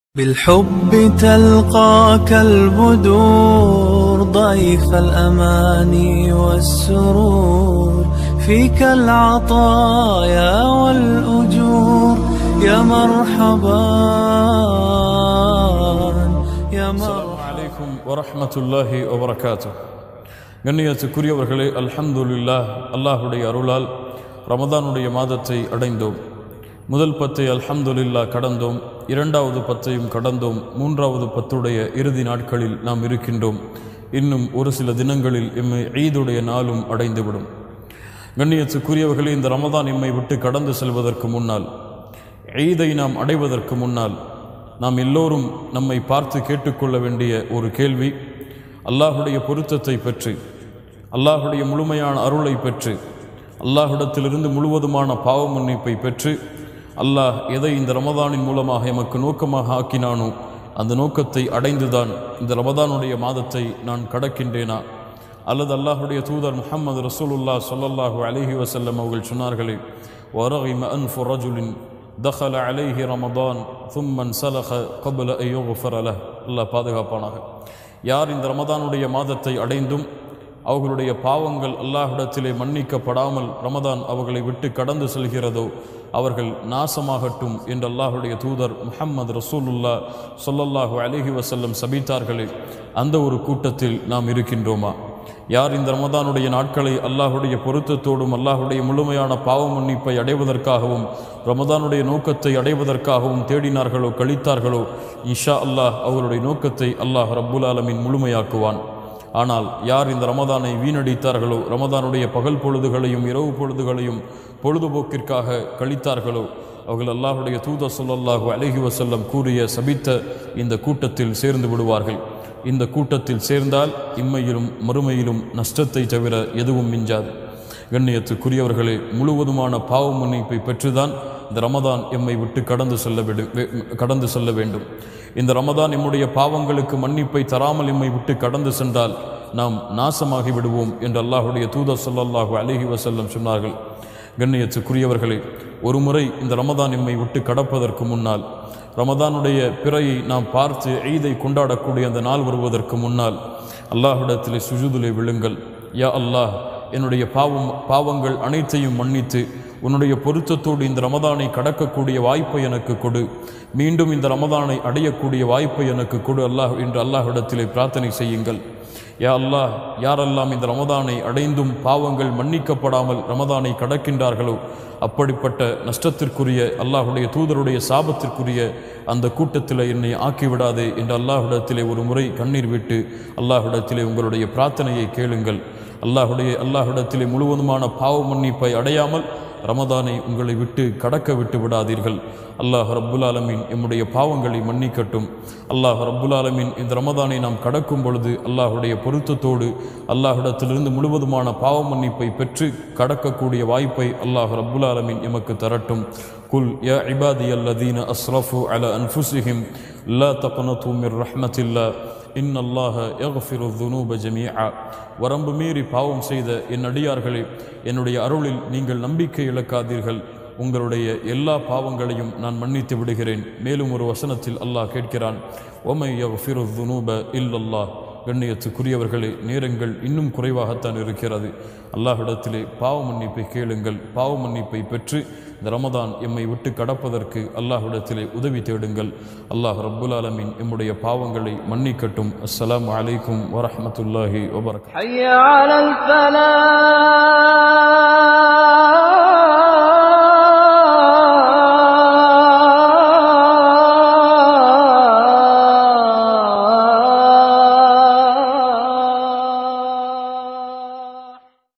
بالحب تلقاك البدور ضيف الأماني والسرور فيك العطايا والأجور يا مرحبا يا அஸ்ஸலாமு مرحبا அலைக்கும் வரஹ்மத்துல்லாஹி வபரகாத்து கண்ணியத்துக்குரியவர்களே அல்ஹம்துலில்லாஹ் அல்லாஹுடைய அருளால் ரமதானுடைய மாதத்தை அடைந்தோம் முதல் பத்தை அல்ஹம்துலில்லாஹ் கடந்தோம் இரண்டாவது பத்தையும் கடந்தோம் மூன்றாவது பத்துடைய இறுதி நாட்களில் நாம் இருக்கின்றோம் இன்னும் ஒரு சில தினங்களில் எம்மை ஈதுடைய நாளும் அடைந்துவிடும் கண்ணியத்துக்குரியவர்களே இந்த ரமதான் எம்மை விட்டு கடந்து செல்வதற்கு முன்னால் ஈதை நாம் அடைவதற்கு முன்னால் நாம் எல்லோரும் நம்மை பார்த்து கேட்டுக்கொள்ள வேண்டிய ஒரு கேள்வி அல்லாஹுடைய பொருத்தத்தை பெற்று அல்லாஹுடைய முழுமையான அருளை பெற்று அல்லாஹ்விடத்திலிருந்து முழுவதுமான பாவ மன்னிப்பை பெற்று அல்லாஹ் எதை இந்த ரமதானின் மூலமாக எமக்கு நோக்கமாக ஆக்கினானோ அந்த நோக்கத்தை அடைந்துதான் இந்த ரமதானுடைய மாதத்தை நான் கடக்கின்றேனா அல்லது அல்லாஹுடைய தூதர் முஹம்மது ரசூலுல்லா ஸல்லல்லாஹு அலைஹி வஸல்லம் அவர்கள் சொன்னார்களே வரகிம அன்ஃபு ரஜுலின் தஹல அலைஹி ரமதான் தும்மன் சலஹ கபுல ஐயோஃபர் அலஹ் அல்லாஹ் பாதுகாப்பானாக யார் இந்த ரமதானுடைய மாதத்தை அடைந்தும் அவர்களுடைய பாவங்கள் அல்லாஹ்விடத்திலே மன்னிக்கப்படாமல் ரமதான் அவர்களை விட்டு கடந்து செல்கிறதோ அவர்கள் நாசமாகட்டும் என்று அல்லாஹுடைய தூதர் முஹம்மது ரசூலுல்லா சொல்லல்லாஹு அலைஹி வஸல்லம் சபித்தார்களே அந்த ஒரு கூட்டத்தில் நாம் இருக்கின்றோமா யார் இந்த ரமதானுடைய நாட்களை அல்லாஹுடைய பொருத்தத்தோடும் அல்லாஹுடைய முழுமையான பாவ மன்னிப்பை அடைவதற்காகவும் ரமதானுடைய நோக்கத்தை அடைவதற்காகவும் தேடினார்களோ கழித்தார்களோ இஷா அல்லாஹ் அவருடைய நோக்கத்தை அல்லாஹ் ரப்புல் ஆலமின் முழுமையாக்குவான் ஆனால் யார் இந்த ரமதானை வீணடித்தார்களோ ரமதானுடைய பகல் பொழுதுகளையும் இரவு பொழுதுகளையும் பொழுதுபோக்கிற்காக கழித்தார்களோ அவர்கள் அல்லாஹுடைய தூத சொல்லல்லாஹு அலைஹி வசல்லம் கூறிய சபித்த இந்த கூட்டத்தில் சேர்ந்து விடுவார்கள் இந்த கூட்டத்தில் சேர்ந்தால் இம்மையிலும் மறுமையிலும் நஷ்டத்தை தவிர எதுவும் மிஞ்சாது கண்ணியத்துக்குரியவர்களே முழுவதுமான பாவ மன்னிப்பை பெற்றுதான் இந்த ரமதான் எம்மை விட்டு கடந்து செல்ல விடு வே- கடந்து செல்ல வேண்டும் இந்த ரமதான் எம்முடைய பாவங்களுக்கு மன்னிப்பை தராமல் எம்மை விட்டு கடந்து சென்றால் நாம் நாசமாகி விடுவோம் என்று அல்லாஹுடைய தூதர் ஸல்லல்லாஹு அலைஹி வஸல்லம் சொன்னார்கள் கண்ணியத்துக்குரியவர்களே ஒரு முறை இந்த ரமதான் எம்மை விட்டு கடப்பதற்கு முன்னால் ரமதானுடைய பிறையை நாம் பார்த்து ஈதை கொண்டாடக்கூடிய அந்த நாள் வருவதற்கு முன்னால் அல்லாஹ்விடத்திலே சுஜுதிலே விழுங்கள் யா அல்லாஹ் என்னுடைய பாவம் பாவங்கள் அனைத்தையும் மன்னித்து உன்னுடைய பொருத்தத்தோடு இந்த ரமதானை கடக்கக்கூடிய வாய்ப்பை எனக்கு கொடு மீண்டும் இந்த ரமதானை அடையக்கூடிய வாய்ப்பை எனக்கு கொடு அல்லாஹ் என்று அல்லாஹ்விடத்திலே பிரார்த்தனை செய்யுங்கள் யா அல்லாஹ் யாரெல்லாம் இந்த ரமதானை அடைந்தும் பாவங்கள் மன்னிக்கப்படாமல் ரமதானை கடக்கின்றார்களோ அப்படிப்பட்ட நஷ்டத்திற்குரிய அல்லாஹுடைய தூதருடைய சாபத்திற்குரிய அந்த கூட்டத்தில் என்னை ஆக்கிவிடாதே என்று அல்லாஹ்விடத்திலே ஒரு முறை கண்ணீர் விட்டு அல்லாஹ்விடத்திலே உங்களுடைய பிரார்த்தனையை கேளுங்கள் அல்லாஹுடைய அல்லாஹ்விடத்திலே முழுவதுமான பாவ மன்னிப்பை அடையாமல் ரமதானை உங்களை விட்டு கடக்க விட்டு விடாதீர்கள் அல்லாஹ் ரப்புல் ஆலமீன் எம்முடைய பாவங்களை மன்னிக்கட்டும் அல்லாஹ் ரப்புல் ஆலமீன் இந்த ரமதானை நாம் கடக்கும் பொழுது அல்லாஹுடைய பொருத்தத்தோடு அல்லாஹ்விடத்திலிருந்து முழுவதுமான பாவ மன்னிப்பை பெற்று கடக்கக்கூடிய வாய்ப்பை அல்லாஹ் ரப்புல் ஆலமீன் எமக்கு தரட்டும் குல் யா இபாதி அல்லதீன அஸ்ரஃபு அல அன்ஃபுசிஹிம் லா தக்னது மிர் ரஹ்மத்தில்லா இன்னல்லாஹ யக்ஃபிரு துனூப ஜமீஆ வரம்பு மீறி பாவம் செய்த என் அடியார்களே என்னுடைய அருளில் நீங்கள் நம்பிக்கை இழக்காதீர்கள் உங்களுடைய எல்லா பாவங்களையும் நான் மன்னித்து விடுகிறேன் மேலும் ஒரு வசனத்தில் அல்லாஹ் கேட்கிறான் ஒமை யக்ஃபிரு துனூப இல்லல்லாஹ் கண்ணியத்துக்குரியவர்களே நேரங்கள் இன்னும் குறைவாகத்தான் இருக்கிறது அல்லாஹ்விடத்திலே பாவ மன்னிப்பை கேளுங்கள் பாவ மன்னிப்பை பெற்று இந்த ரமதான் எம்மை விட்டு கடப்பதற்கு அல்லாஹ்விடத்திலே உதவி தேடுங்கள் அல்லாஹ் ரப்புல் ஆலமீன் எம்முடைய பாவங்களை மன்னிக்கட்டும் அஸ்ஸலாமு அலைக்கும் வரஹ்மத்துல்லாஹி வபரகாத்துஹு حي على الفلاح